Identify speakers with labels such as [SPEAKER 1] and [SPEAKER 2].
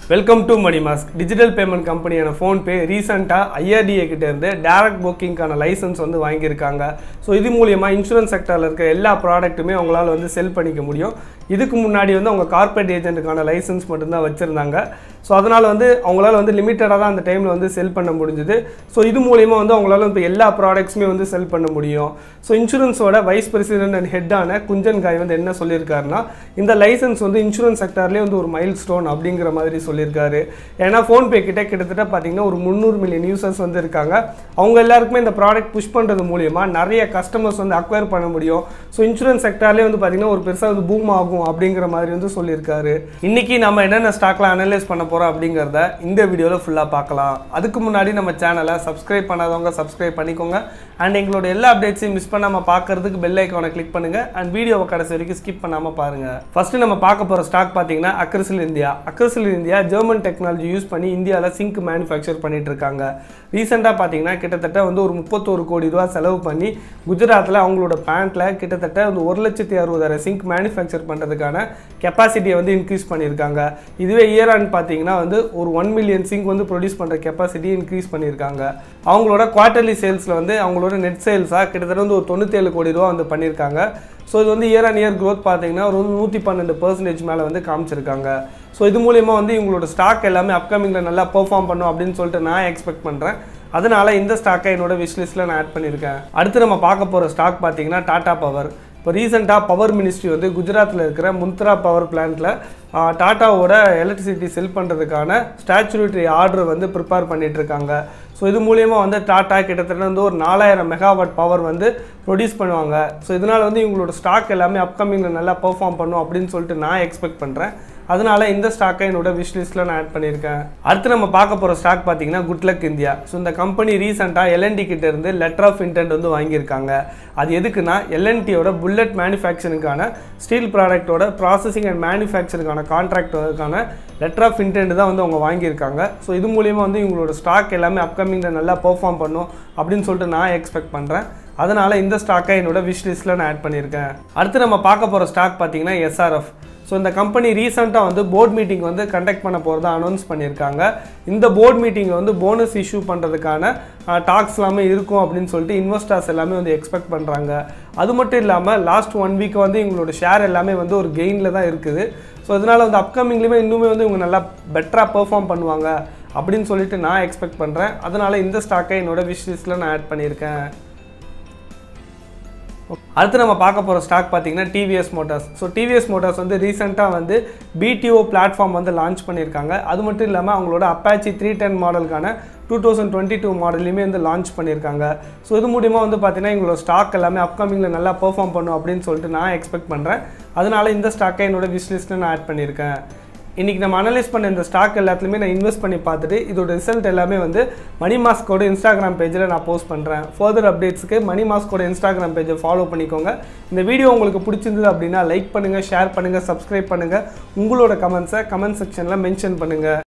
[SPEAKER 1] welcome to money mask digital payment கம்பெனியான PhonePe ரீசெண்டாக IRDA கிட்ட இருந்து டேரக்ட் புக்கிங்க்கான லைசன்ஸ் வந்து வாங்கியிருக்காங்க ஸோ இது மூலியமாக இன்சூரன்ஸ் செக்டரில் இருக்க எல்லா ப்ராடக்ட்டுமே அவங்களால வந்து செல் பண்ணிக்க முடியும் இதுக்கு முன்னாடி வந்து அவங்க கார்ப்பரேட் ஏஜென்ட்டுக்கான லைசன்ஸ் மட்டும்தான் வச்சுருந்தாங்க ஸோ அதனால் வந்து அவங்களால வந்து லிமிட்டடாக தான் அந்த டைமில் வந்து செல் பண்ண முடிஞ்சுது ஸோ இது மூலியமா வந்து அவங்களால இப்போ எல்லா ப்ராடக்ட்ஸுமே வந்து செல் பண்ண முடியும் ஸோ இன்சூரன்ஸோட வைஸ் பிரசிடென்ட் அண்ட் ஹெட்டான குஞ்சன் காய் வந்து என்ன சொல்லியிருக்காருன்னா இந்த லைசன்ஸ் வந்து இன்சூரன்ஸ் செக்டார்லேயே வந்து ஒரு மைல் ஸ்டோன் அப்படிங்கிற மாதிரி சொல்லியிருக்காரு ஏன்னா ஃபோன்பே கிட்ட கிட்டத்தட்ட பார்த்தீங்கன்னா ஒரு முந்நூறு மில்லியன் யூசர்ஸ் வந்து இருக்காங்க அவங்க எல்லாருக்குமே இந்த ப்ராடக்ட் புஷ் பண்ணுறது மூலியமா நிறைய கஸ்டமர்ஸ் வந்து அக்வயர் பண்ண முடியும் ஸோ இன்சூரன்ஸ் செக்டார்லேயே வந்து பார்த்தீங்கன்னா ஒரு பெருசாக வந்து பூம் ஆகும் அப்படிங்கிற மாதிரி வந்து சொல்லியிருக்காரு இன்னைக்கு நம்ம என்னென்ன ஸ்டாக்லாம் அனலைஸ் பண்ண போகிறோம் அப்படிங்கிறத இந்த வீடியோவில் ஃபுல்லாக பார்க்கலாம் அதுக்கு முன்னாடி நம்ம சேனலை சப்ஸ்கிரைப் பண்ணாதவங்க சப்ஸ்கிரைப் பண்ணிக்கோங்க அண்ட் எங்களோட எல்லா அப்டேட்ஸையும் மிஸ் பண்ணாமல் பார்க்கறதுக்கு பெல் ஐக்கானை கிளிக் பண்ணுங்கள் அண்ட் வீடியோவை கடைசி வரைக்கும் ஸ்கிப் பண்ணாமல் பாருங்கள் ஃபஸ்ட்டு நம்ம பார்க்க போகிற ஸ்டாக் பார்த்தீங்கன்னா Acrysil India Acrysil India German technology use பண்ணி இந்தியாவில் சிங்க் மேனுஃபேக்சர் பண்ணிட்டு இருக்காங்க ரீசெண்டாக பார்த்தீங்கன்னா கிட்டத்தட்ட வந்து ஒரு முப்பத்தோரு கோடி ரூபா செலவு பண்ணி குஜராத்தில் அவங்களோட பிளான்ட்டில் கிட்டத்தட்ட வந்து ஒரு லட்சத்தி அறுபதாயிரம் சிங்க் மேனுஃபேக்சர் பண்ணுறதுக்கான கெப்பாசிட்டியை வந்து இன்க்ரீஸ் பண்ணியிருக்காங்க இதுவே இயர் ஆன் பார்த்தீங்கன்னா வந்து ஒரு ஒன் மில்லியன் சிங்க் வந்து ப்ரொடியூஸ் பண்ணுற கெப்பாசிட்டியை இன்க்ரீஸ் பண்ணியிருக்காங்க அவங்களோட குவார்ட்டர்லி சேல்ஸில் வந்து அவங்களோட நெட் சேல்ஸாக கிட்டத்தட்ட வந்து ஒரு தொண்ணூத்தேழு கோடி ரூபா வந்து பண்ணியிருக்காங்க ஸோ இது வந்து இயர் ஆன் இயர் க்ரோத் பார்த்தீங்கன்னா ஒரு நூற்றி பன்னெண்டு பர்சன்டேஜ் மேலே வந்து காமிச்சிருக்காங்க ஸோ இது மூலியமா வந்து இவங்களோட ஸ்டாக் எல்லாமே அப்கமிங்கில் நல்லா பெர்ஃபார்ம் பண்ணும் அப்படின்னு சொல்லிட்டு நான் எக்ஸ்பெக்ட் பண்ணுறேன் அதனால இந்த ஸ்டாக்கை என்னோட விஷ்லிஸ்ட்டில் நான் ஆட் பண்ணியிருக்கேன் அடுத்து நம்ம பார்க்க போகிற ஸ்டாக் பார்த்தீங்கன்னா டாடா பவர் இப்போ ரீசெண்டாக பவர் மினிஸ்ட்ரி வந்து குஜராத்தில் இருக்கிற முந்த்ரா பவர் பிளான்ட்டில் டாட்டாவோட எலக்ட்ரிசிட்டி செல் பண்ணுறதுக்கான ஸ்டாச்சுரிட்டரி ஆர்டர் வந்து ப்ரிப்பேர் பண்ணிட்டு இருக்காங்க ஸோ இது மூலியமாக வந்து டாட்டா கிட்டத்தட்ட வந்து ஒரு நாலாயிரம் மெகாவாட் பவர் வந்து ப்ரொடியூஸ் பண்ணுவாங்க ஸோ இதனால் வந்து இவங்களோட ஸ்டாக் எல்லாமே அப்கமிங்கில் நல்லா பெர்ஃபார்ம் பண்ணும் அப்படின்னு சொல்லிட்டு நான் எக்ஸ்பெக்ட் பண்ணுறேன் அதனால இந்த ஸ்டாக்கை என்னோட விஷ் லிஸ்ட்டில் நான் ஆட் பண்ணியிருக்கேன் அடுத்து நம்ம பார்க்க போகிற ஸ்டாக் பார்த்தீங்கன்னா குட்லக் இந்தியா ஸோ இந்த கம்பெனி ரீசெண்டாக எல்என்டி கிட்ட இருந்து லெட்டர் ஆஃப் இன்டென்ட் வந்து வாங்கியிருக்காங்க அது எதுக்குன்னா எல்என்டியோட புல்லட் மேனுஃபேக்சரிங்கான ஸ்டீல் ப்ராடக்ட்டோட ப்ராசஸிங் அண்ட் மேனுஃபேக்சருக்கான கான்ட்ராக்டுக்கான லெட்டர் ஆஃப் இன்டென்ட் தான் வந்து அவங்க வாங்கியிருக்காங்க ஸோ இது மூலியமாக வந்து இவங்களோட ஸ்டாக் எல்லாமே அப்கமிங்கில் நல்லா பெர்ஃபார்ம் பண்ணும் அப்படின்னு சொல்லிட்டு நான் எக்ஸ்பெக்ட் பண்ணுறேன் அதனால் இந்த ஸ்டாக்கை என்னோட விஷ் லிஸ்ட்டில் நான் ஆட் பண்ணியிருக்கேன் அடுத்து நம்ம பார்க்க போகிற ஸ்டாக் பார்த்தீங்கன்னா எஸ்ஆர்எஃப் ஸோ இந்த கம்பெனி ரீசெண்டாக வந்து போர்ட் மீட்டிங் வந்து கண்டக்ட் பண்ண போகிறதா அனௌன்ஸ் பண்ணியிருக்காங்க இந்த போர்ட் மீட்டிங் வந்து போனஸ் இஷ்யூ பண்ணுறதுக்கான டாக்ஸ் எல்லாமே இருக்கும் அப்படின்னு சொல்லிட்டு இன்வெஸ்டர்ஸ் எல்லாமே வந்து எக்ஸ்பெக்ட் பண்ணுறாங்க அது மட்டும் இல்லாமல் லாஸ்ட் ஒன் வீக் வந்து இவங்களோட ஷேர் எல்லாமே வந்து ஒரு கெயினில் தான் இருக்குது ஸோ இதனால் வந்து அப்கமிங்லேயுமே இன்னுமே வந்து இவங்க நல்லா பெட்டராக பெர்ஃபார்ம் பண்ணுவாங்க அப்படின்னு சொல்லிட்டு நான் எக்ஸ்பெக்ட் பண்ணுறேன் அதனால் இந்த ஸ்டாக்கை என்னோட விஷ் லிஸ்ட்டில் நான் ஆட் பண்ணியிருக்கேன் அடுத்து நம்ம பார்க்க போகிற ஸ்டாக் பார்த்தீங்கன்னா TVS Motors so TVS Motors வந்து ரீசெண்டாக வந்து பிடிஓ பிளாட்ஃபார்ம் வந்து லான்ச் பண்ணியிருக்காங்க அது மட்டும் இல்லாமல் அவங்களோட அப்பாச்சி த்ரீ டென் மாடலுக்கான டூ தௌசண்ட் டுவெண்ட்டி டூ மாடல்லையுமே வந்து லான்ச் பண்ணியிருக்காங்க ஸோ இது மூலிமா வந்து பார்த்தீங்கன்னா எங்களோட ஸ்டாக் எல்லாமே அப்கமிங்கில் நல்லா பெர்ஃபார்ம் பண்ணும் அப்படின்னு சொல்லிட்டு நான் எக்ஸ்பெக்ட் பண்ணுறேன் அதனால இந்த ஸ்டாக்கை என்னோட விஷ் லிஸ்ட்டில் நான் ஆட் பண்ணியிருக்கேன் இன்றைக்கி நம்ம அனலைஸ் பண்ண இந்த ஸ்டாக் எல்லாத்துலேயுமே நான் இன்வெஸ்ட் பண்ணி பார்த்துட்டு இதோட ரிசல்ட் எல்லாமே வந்து மணி மாஸ்கோட இன்ஸ்டாகிராம் பேஜில் நான் போஸ்ட் பண்ணுறேன் ஃபர்தர் அப்டேட்ஸ்க்கு மணி மாஸ்கோட இன்ஸ்டாகிராம் பேஜை ஃபாலோ பண்ணிக்கோங்க இந்த வீடியோ உங்களுக்கு பிடிச்சிருந்தது அப்படின்னா லைக் பண்ணுங்கள் ஷேர் பண்ணுங்கள் சப்ஸ்கிரைப் பண்ணுங்கள் உங்களோட கமெண்ட்ஸை கமெண்ட் செக்ஷனில் மென்ஷன் பண்ணுங்கள்